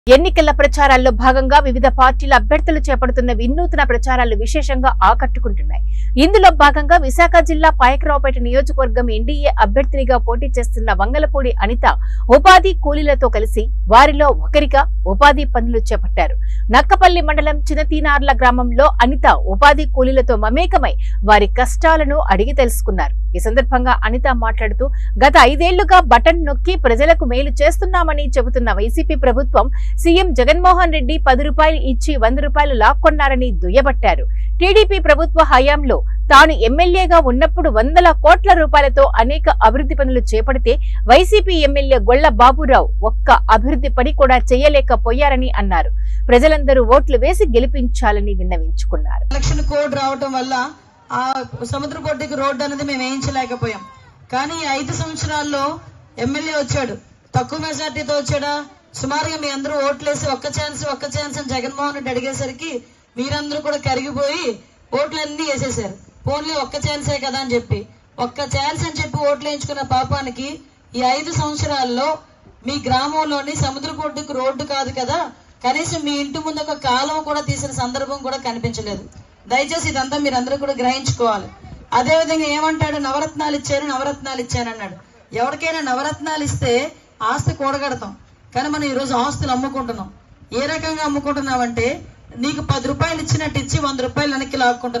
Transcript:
ఎన్నికల ప్రచారాల్లో భాగంగా వివిధ పార్టీల అభ్యర్థులు చేపడుతున్న వినూత్న ప్రచారాలు విశేషంగా ఆకట్టుకుంటున్నాయి ఇందులో భాగంగా విశాఖ జిల్లా పాయకరావుపేట నియోజకవర్గం ఎన్డీఏ అభ్యర్థినిగా పోటీ చేస్తున్న వంగలపూడి అనిత ఉపాధి కూలీలతో కలిసి వారిలో ఒకరిగా ఉపాధి పనులు చేపట్టారు నక్కపల్లి మండలం చినతీనార్ల గ్రామంలో అనిత ఉపాధి కూలీలతో మమేకమై వారి కష్టాలను అడిగి తెలుసుకున్నారు ఈ సందర్భంగా అనిత మాట్లాడుతూ గత ఐదేళ్లుగా బటన్ నొక్కి ప్రజలకు మేలు చేస్తున్నామని చెబుతున్న వైసీపీ ప్రభుత్వం సీఎం జగన్మోహన్ రెడ్డి పది రూపాయలు ఇచ్చి వంద రూపాయలు లాక్కొన్నారని దుయ్యబట్టారు టీడీపీ ప్రభుత్వ హయాంలో తాను ఎమ్మెల్యేగా ఉన్నప్పుడు వందల కోట్ల రూపాయలతో అనేక అభివృద్ధి పనులు చేపడితే వైసీపీ ఎమ్మెల్యే గొల్ల బాబురావు ఒక్క అభివృద్ధి పని కూడా చేయలేకపోయారని అన్నారు ప్రజలందరూ ఓట్లు వేసి గెలిపించాలని విన్నవించుకున్నారు ఎలక్షన్ కోడ్ రావటం వల్ల ఆ సముద్ర పొడ్డుకి రోడ్డు అనేది మేము వేయించలేకపోయాం కానీ ఈ ఐదు సంవత్సరాల్లో ఎమ్మెల్యే వచ్చాడు తక్కువ మెజార్టీతో వచ్చాడా సుమారుగా మీ అందరూ ఓట్లేసి ఒక్క ఛాన్స్ ఒక్క ఛాన్స్ అని జగన్మోహన్ రెడ్డి అడిగేసరికి మీరందరూ కూడా కరిగిపోయి ఓట్లన్నీ వేసేశారు పోన్లీ ఒక్క ఛాన్సే కదా అని చెప్పి ఒక్క ఛాన్స్ అని చెప్పి ఓట్లు వేయించుకున్న పాపానికి ఈ ఐదు సంవత్సరాల్లో మీ గ్రామంలోని సముద్ర పొడ్డుకు రోడ్డు కాదు కదా కనీసం మీ ఇంటి ముందు ఒక కాలువ కూడా తీసిన సందర్భం కూడా కనిపించలేదు దయచేసి ఇదంతా మీరందరూ కూడా గ్రహించుకోవాలి అదే విధంగా ఏమంటాడు నవరత్నాలు ఇచ్చాను నవరత్నాలు ఇచ్చాను అన్నాడు ఎవరికైనా నవరత్నాలు ఇస్తే ఆస్తి కూడగడతాం కానీ మనం ఈ రోజు ఆస్తులు అమ్ముకుంటున్నాం ఏ రకంగా అమ్ముకుంటున్నామంటే నీకు పది రూపాయలు ఇచ్చినట్టు ఇచ్చి వంద రూపాయలు వెనక్కి లాక్కుంటున్నాం